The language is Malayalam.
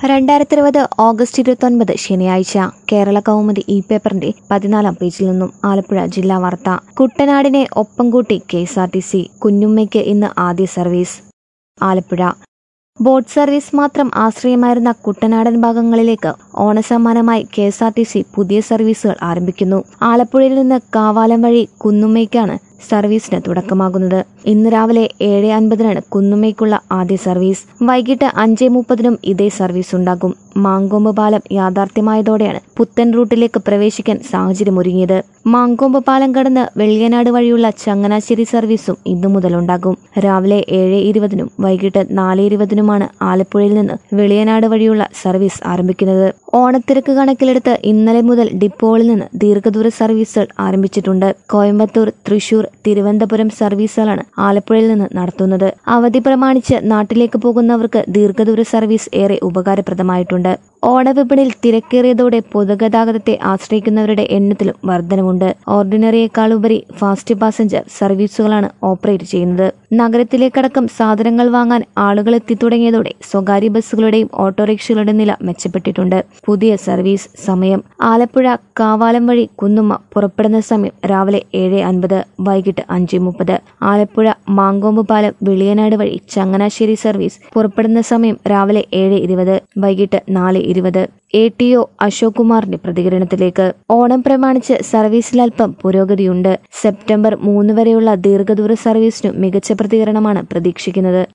രണ്ടായിരത്തി ഇരുപത് ഓഗസ്റ്റ് ഇരുപത്തൊൻപത് ശനിയാഴ്ച കേരള കൗമുദി ഇ പേപ്പറിന്റെ പതിനാലാം പേജിൽ നിന്നും ആലപ്പുഴ ജില്ലാ വാർത്ത കുട്ടനാടിനെ ഒപ്പം കൂട്ടി K S R T C കുഞ്ഞുമ്മയ്ക്ക് ഇന്ന് ആദ്യ സർവീസ് ആലപ്പുഴ ബോട്ട് സർവീസ് മാത്രം ആശ്രയമായിരുന്ന കുട്ടനാടൻ ഭാഗങ്ങളിലേക്ക് ഓണസമ്മാനമായി K S R T C പുതിയ സർവീസുകൾ ആരംഭിക്കുന്നു ആലപ്പുഴയിൽ നിന്ന് കാവാലം വഴി കുന്നുമ്മയ്ക്കാണ് സർവീസിന് തുടക്കമാകുന്നത് ഇന്ന് രാവിലെ ഏഴ് അൻപതിനാണ് കുന്നുമ്മയ്ക്കുള്ള ആദ്യ സർവീസ് വൈകിട്ട് അഞ്ച് മുപ്പതിനും ഇതേ സർവീസ് ഉണ്ടാകും മാങ്കൊമ്പ് പാലം യാഥാർത്ഥ്യമായതോടെയാണ് പുത്തൻ റൂട്ടിലേക്ക് പ്രവേശിക്കാൻ സാഹചര്യമൊരുങ്ങിയത് മാങ്കൊമ്പ് പാലം കടന്ന് വെള്ളിയനാട് വഴിയുള്ള ചങ്ങനാശ്ശേരി സർവീസും ഇന്നു മുതലുണ്ടാകും രാവിലെ ഏഴ് ഇരുപതിനും വൈകിട്ട് നാല് ഇരുപതിനുമാണ് ആലപ്പുഴയിൽ നിന്ന് വെളിയനാട് വഴിയുള്ള സർവീസ് ആരംഭിക്കുന്നത് ഓണത്തിരക്ക് കണക്കിലെടുത്ത് ഇന്നലെ മുതൽ ഡിപ്പോകളിൽ നിന്ന് ദീർഘദൂര സർവീസുകൾ ആരംഭിച്ചിട്ടുണ്ട് കോയമ്പത്തൂർ തൃശൂർ തിരുവനന്തപുരം സർവീസുകളാണ് ആലപ്പുഴയിൽ നിന്ന് നടത്തുന്നത് അവധി പ്രമാണിച്ച് നാട്ടിലേക്ക് പോകുന്നവർക്ക് ദീർഘദൂര സർവീസ് ഏറെ ഉപകാരപ്രദമായിട്ടുണ്ട് ഓണവിപണിയിൽ തിരക്കേറിയതോടെ പൊതുഗതാഗതത്തെ ആശ്രയിക്കുന്നവരുടെ എണ്ണത്തിലും വർധനവുണ്ട് ഓർഡിനറിയേക്കാളുപരി ഫാസ്റ്റ് പാസഞ്ചർ സർവീസുകളാണ് ഓപ്പറേറ്റ് ചെയ്യുന്നത് നഗരത്തിലേക്കടക്കം സാധനങ്ങൾ വാങ്ങാൻ ആളുകൾ എത്തിത്തുടങ്ങിയതോടെ സ്വകാര്യ ബസ്സുകളുടെയും ഓട്ടോറിക്ഷകളുടെയും നില മെച്ചപ്പെട്ടിട്ടുണ്ട് പുതിയ സർവീസ് സമയം ആലപ്പുഴ കാവാലം വഴി കുന്നുമ്മ പുറപ്പെടുന്ന സമയം രാവിലെ ഏഴ് അൻപത് വൈകിട്ട് അഞ്ച് മുപ്പത് ആലപ്പുഴ മാങ്കോമ്പ് പാലം വെളിയനാട് വഴി ചങ്ങനാശ്ശേരി സർവീസ് പുറപ്പെടുന്ന സമയം രാവിലെ ഏഴ് ഇരുപത് വൈകിട്ട് നാല് ഇരുപത് എ ടി ഒ അശോക് കുമാറിന്റെ പ്രതികരണത്തിലേക്ക് ഓണം പ്രമാണിച്ച് സർവീസിൽ അല്പം പുരോഗതിയുണ്ട് സെപ്റ്റംബർ മൂന്ന് വരെയുള്ള ദീർഘദൂര സർവീസിനു മികച്ച പ്രതികരണമാണ് പ്രതീക്ഷിക്കുന്നത്